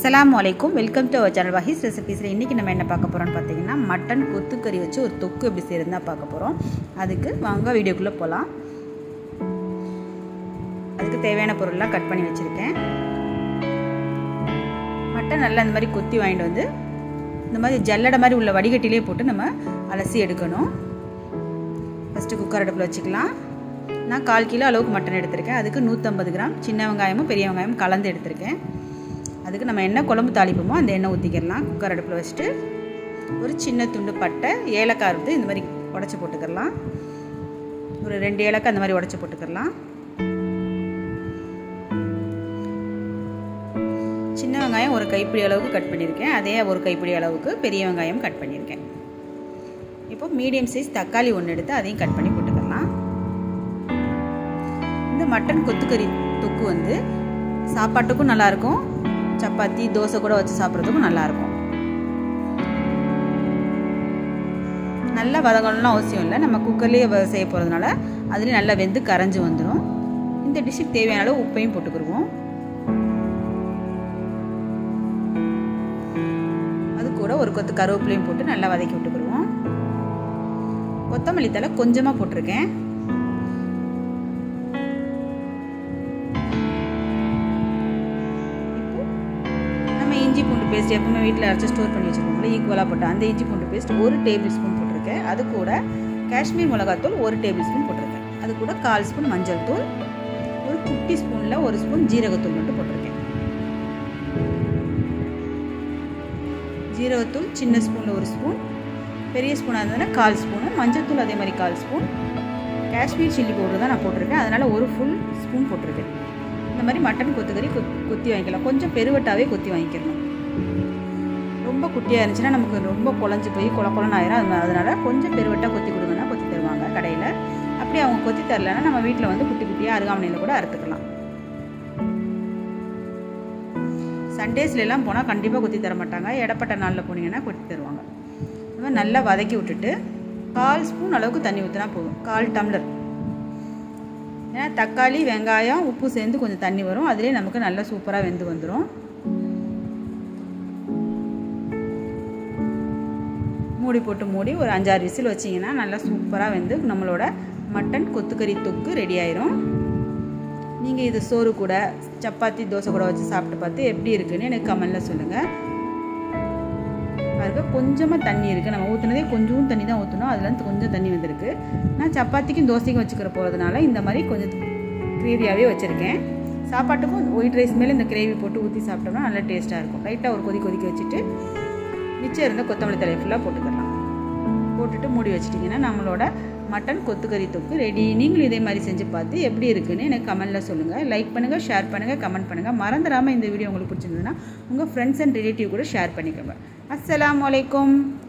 அஸ்ஸலாமு அலைக்கும் welcome to our channel வஹீஸ் ரெசிபீஸில் இன்றைக்கி நம்ம என்ன பார்க்க போகிறோம்னு பார்த்தீங்கன்னா மட்டன் கொத்துக்கறி வச்சு ஒரு தொக்கு எப்படி செய்யறது தான் பார்க்க போகிறோம் அதுக்கு வாங்க வீடியோக்குள்ளே போகலாம் அதுக்கு தேவையான பொருள்லாம் கட் பண்ணி வச்சுருக்கேன் மட்டன் நல்லா இந்த மாதிரி கொத்தி வாங்கிட்டு வந்து இந்த மாதிரி ஜல்லடை மாதிரி உள்ள வடிகட்டிலே போட்டு நம்ம அலசி எடுக்கணும் ஃபஸ்ட்டு குக்கர் அடுப்பில் வச்சுக்கலாம் நான் கால் கிலோ அளவுக்கு மட்டன் எடுத்திருக்கேன் அதுக்கு நூற்றம்பது கிராம் சின்ன வெங்காயமும் பெரிய வெங்காயமும் கலந்து எடுத்திருக்கேன் அதுக்கு நம்ம என்ன குழம்பு தாளிப்போமோ அந்த எண்ணெய் ஊற்றிக்கிடலாம் குக்கர் அடுப்பில் வச்சுட்டு ஒரு சின்ன துண்டு பட்டை ஏலக்காய் இருந்து இந்த மாதிரி உடச்சி போட்டுக்கிடலாம் ஒரு ரெண்டு ஏலக்காய் அந்த மாதிரி உடச்சி போட்டுக்கிடலாம் சின்ன வெங்காயம் ஒரு கைப்பிடி அளவுக்கு கட் பண்ணியிருக்கேன் அதே ஒரு கைப்பிடி அளவுக்கு பெரிய வெங்காயம் கட் பண்ணியிருக்கேன் இப்போ மீடியம் சைஸ் தக்காளி ஒன்று எடுத்து அதையும் கட் பண்ணி போட்டுக்கலாம் இந்த மட்டன் கொத்துக்கறி தொக்கு வந்து சாப்பாட்டுக்கும் நல்லாயிருக்கும் சப்பாத்தி தோசை கூட வச்சு சாப்பிட்றதுக்கும் நல்லாயிருக்கும் நல்லா வதங்கணும்லாம் அவசியம் இல்லை நம்ம குக்கர்லேயே செய்ய போகிறதுனால அதுலேயும் நல்லா வெந்து கரைஞ்சி வந்துடும் இந்த டிஷ்ஷுக்கு தேவையான அளவு உப்பையும் போட்டுக்கிடுவோம் அது கூட ஒரு கொத்து கருவேப்பிலையும் போட்டு நல்லா வதக்கி விட்டுக்கிடுவோம் கொத்தமல்லி தலை கொஞ்சமாக போட்டிருக்கேன் நம்ம இஞ்சி பூண்டு பேஸ்ட் எப்பவுமே வீட்டில் அரைச்சி ஸ்டோர் பண்ணி வச்சுருக்கோம்ல ஈக்குவலாக போட்டு அந்த இஞ்சி பூண்டு பேஸ்ட் ஒரு டேபிள் ஸ்பூன் போட்டிருக்கேன் அது கூட காஷ்மீர் மிளகாத்தூள் ஒரு டேபிள் ஸ்பூன் போட்டிருக்கேன் அது கூட கால் ஸ்பூன் மஞ்சள் தூள் ஒரு குட்டி ஸ்பூனில் ஒரு ஸ்பூன் ஜீரகத்தூள் மட்டும் போட்டிருக்கேன் ஜீரகத்தூள் சின்ன ஸ்பூனில் ஒரு ஸ்பூன் பெரிய ஸ்பூனாக இருந்ததுன்னா கால் ஸ்பூனு மஞ்சள் தூள் அதே மாதிரி கால் ஸ்பூன் காஷ்மீர் சில்லி பவுடர் தான் நான் போட்டிருக்கேன் அதனால் ஒரு ஃபுல் ஸ்பூன் போட்டிருக்கேன் இந்த மாதிரி மட்டன் கொத்துக்கறி கொத்தி வாங்கிக்கலாம் கொஞ்சம் பெருவட்டாவே கொத்தி வாங்கிக்கணும் ரொம்ப குட்டியாக இருந்துச்சுன்னா நமக்கு ரொம்ப குழஞ்சி போய் குள குளன்னு ஆயிரும் அதனால் கொஞ்சம் பெருவட்டாக கொத்தி கொடுங்கன்னா கொத்தி தருவாங்க கடையில் அப்படி அவங்க கொத்தி தரலன்னா நம்ம வீட்டில் வந்து குட்டி குட்டியாக அருகாமனையில் கூட அறுத்துக்கலாம் சண்டேஸ்லாம் போனால் கண்டிப்பாக கொத்தி தர மாட்டாங்க இடப்பட்ட நாளில் போனீங்கன்னா கொத்தி தருவாங்க இந்த மாதிரி நல்லா வதக்கி விட்டுட்டு கால் ஸ்பூன் அளவுக்கு தண்ணி ஊற்றினா போதும் கால் டம்ளர் ஏன்னா தக்காளி வெங்காயம் உப்பு சேர்ந்து கொஞ்சம் தண்ணி வரும் அதுலேயே நமக்கு நல்லா சூப்பராக வெந்து வந்துடும் மூடி போட்டு மூடி ஒரு அஞ்சாறு விசில் வச்சிங்கன்னா நல்லா சூப்பராக வெந்து நம்மளோட மட்டன் கொத்துக்கறி தொக்கு ரெடி ஆயிரும் நீங்கள் இது சோறு கூட சப்பாத்தி தோசை கூட வச்சு சாப்பிட்டு பார்த்து எப்படி இருக்குன்னு எனக்கு கமெண்டில் சொல்லுங்கள் பாருங்க கொஞ்சமாக தண்ணி இருக்குது நம்ம ஊற்றுனதே கொஞ்சம் தண்ணி தான் ஊற்றணும் அதுலேருந்து கொஞ்சம் தண்ணி வந்திருக்கு நான் சப்பாத்திக்கும் தோசைக்கும் வச்சுக்கிற போகிறதுனால இந்த மாதிரி கொஞ்சம் கிரேவியாகவே வச்சுருக்கேன் சாப்பாட்டுக்கும் ஒயிட் ரைஸ் மேலே இந்த கிரேவி போட்டு ஊற்றி சாப்பிட்டோம்னா நல்லா டேஸ்ட்டாக இருக்கும் லைட்டாக ஒரு கொதி கொதிக்க வச்சுட்டு மிச்சம் இருந்த கொத்தமல்லி தலையை ஃபுல்லாக போட்டுக்கலாம் போட்டுட்டு மூடி வச்சிட்டிங்கன்னா நம்மளோட மட்டன் கொத்துக்கறி தொக்கு ரெடி நீங்களும் இதே மாதிரி செஞ்சு பார்த்து எப்படி இருக்குன்னு எனக்கு கமெண்ட்டில் சொல்லுங்கள் லைக் பண்ணுங்கள் ஷேர் பண்ணுங்கள் கமெண்ட் பண்ணுங்கள் மறந்துடாமல் இந்த வீடியோ உங்களுக்கு பிடிச்சிருந்ததுன்னா உங்கள் ஃப்ரெண்ட்ஸ் அண்ட் ரிலேட்டிவ் கூட ஷேர் பண்ணிக்கோங்க அஸ்லாம் வலைக்கம்